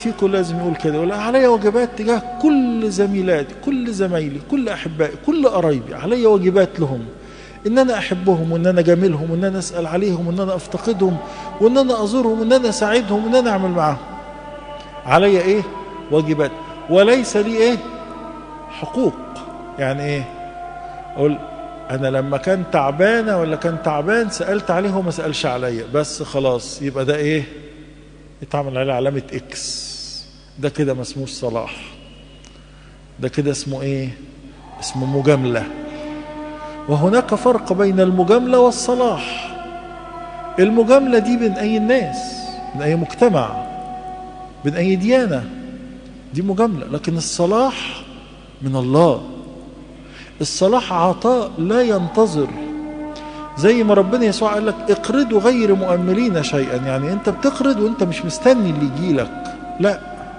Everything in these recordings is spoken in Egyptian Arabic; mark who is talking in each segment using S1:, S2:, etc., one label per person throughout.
S1: فيكم لازم يقول كده يقول علي واجبات تجاه كل زميلاتي كل زمايلي كل احبائي كل قرايبي علي واجبات لهم ان انا احبهم وان انا جاملهم وان انا اسال عليهم وان انا افتقدهم وان انا ازورهم وان انا اساعدهم وان انا اعمل معاهم علي ايه واجبات وليس لي ايه حقوق يعني ايه اقول انا لما كان تعبانه ولا كان تعبان سالت عليه وما سالش عليا بس خلاص يبقى ده ايه يتعمل عليه علامه اكس ده كده ما اسموش صلاح ده كده اسمه ايه اسمه مجامله وهناك فرق بين المجامله والصلاح المجامله دي بين اي الناس من اي مجتمع من اي ديانه دي مجامله لكن الصلاح من الله الصلاح عطاء لا ينتظر زي ما ربنا يسوع قال لك اقرضوا غير مؤملين شيئا يعني انت بتقرض وانت مش مستني اللي يجي لك لا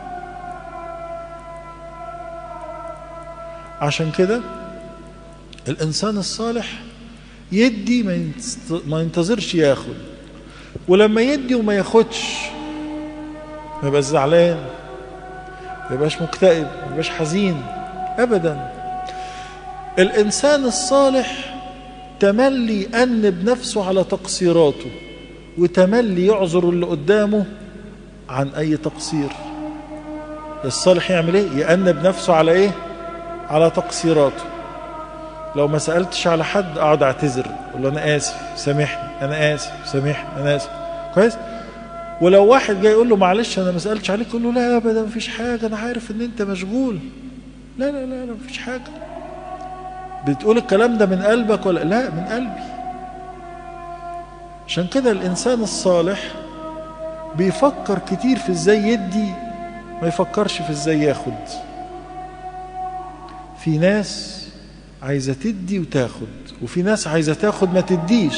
S1: عشان كده الانسان الصالح يدي ما ينتظرش ياخد ولما يدي وما ياخدش ما يبقاش زعلان ما يبقاش مكتئب ما يبقاش حزين ابدا الانسان الصالح تملي يأنب نفسه على تقصيراته وتملي يعذر اللي قدامه عن اي تقصير الصالح يعمل ايه يأنب نفسه على ايه على تقصيراته لو ما سألتش على حد اقعد اعتذر اقول له انا اسف سامحني انا اسف سامحني انا اسف كويس ولو واحد جاي يقول له معلش انا ما سالتش عليك يقول له لا ابدا مفيش حاجه انا عارف ان انت مشغول لا لا لا لا مفيش حاجه بتقول الكلام ده من قلبك ولا لا من قلبي عشان كده الانسان الصالح بيفكر كتير في ازاي يدي ما يفكرش في ازاي ياخد في ناس عايزه تدي وتاخد وفي ناس عايزه تاخد ما تديش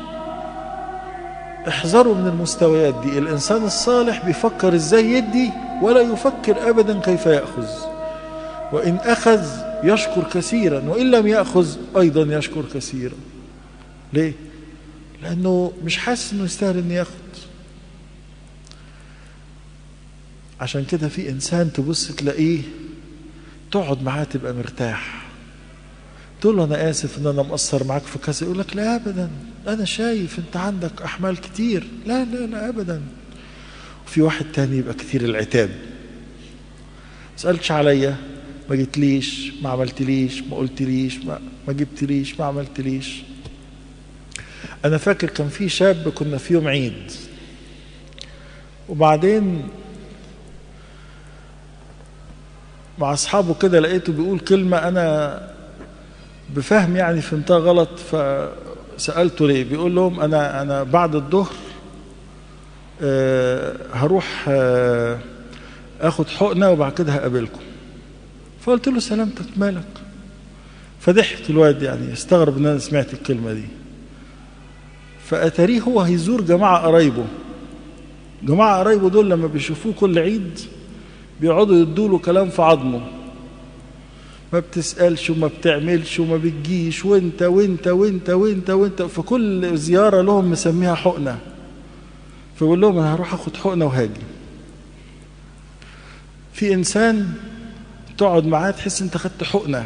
S1: احذروا من المستويات دي الانسان الصالح بيفكر ازاي يدي ولا يفكر ابدا كيف ياخذ وان اخذ يشكر كثيرا وان لم ياخذ ايضا يشكر كثيرا ليه لانه مش حاسس انه يستاهل انه ياخد عشان كده في انسان تبص تلاقيه تقعد معاه تبقى مرتاح تقول له انا اسف ان انا مقصر معاك في كذا يقول لك لا ابدا انا شايف انت عندك احمال كتير لا لا لا ابدا وفي واحد تاني يبقى كتير العتاب سالتش عليا ما جيتليش ما عملتليش ما قلتليش ما, ما جبتليش ما عملتليش انا فاكر كان في شاب كنا في يوم عيد وبعدين مع اصحابه كده لقيته بيقول كلمه انا بفهم يعني فهمتها غلط فسالته ليه بيقول لهم انا انا بعد الظهر أه هروح أه اخد حقنه وبعد كده هقابلكم فقلت له سلامتك مالك فضحك الواد يعني استغرب ان انا سمعت الكلمه دي فاتاريه هو هيزور جماعه قرايبه جماعه قرايبه دول لما بيشوفوه كل عيد بيقعدوا يدوا له كلام في عظمه ما بتسألش وما بتعملش وما بتجيش وانت وانت وانت وانت وانت فكل زيارة لهم مسميها حقنة فيقول لهم انا هروح اخد حقنة وهاجي في انسان تقعد معاه تحس انت خدت حقنة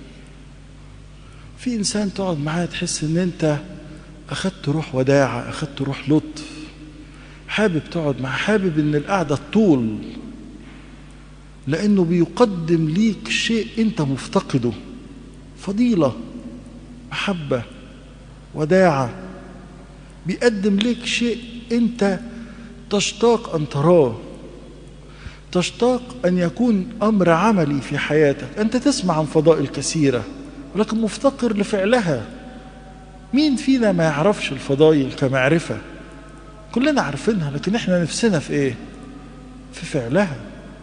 S1: في انسان تقعد معاه تحس ان انت اخدت روح وداعة اخدت روح لطف حابب تقعد معاه حابب ان القعدة طول لانه بيقدم ليك شيء انت مفتقده فضيله محبه وداعه بيقدم لك شيء انت تشتاق ان تراه تشتاق ان يكون امر عملي في حياتك انت تسمع عن فضائل كثيره ولكن مفتقر لفعلها مين فينا ما يعرفش الفضائل كمعرفه كلنا عارفينها لكن احنا نفسنا في ايه في فعلها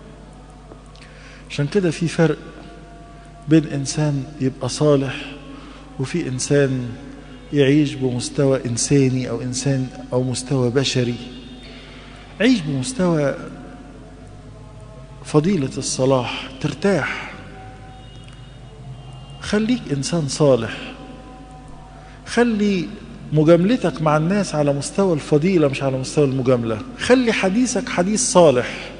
S1: عشان كده في فرق بين انسان يبقى صالح وفي انسان يعيش بمستوى انساني او انسان او مستوى بشري عيش بمستوى فضيلة الصلاح ترتاح خليك انسان صالح خلي مجاملتك مع الناس على مستوى الفضيلة مش على مستوى المجاملة خلي حديثك حديث صالح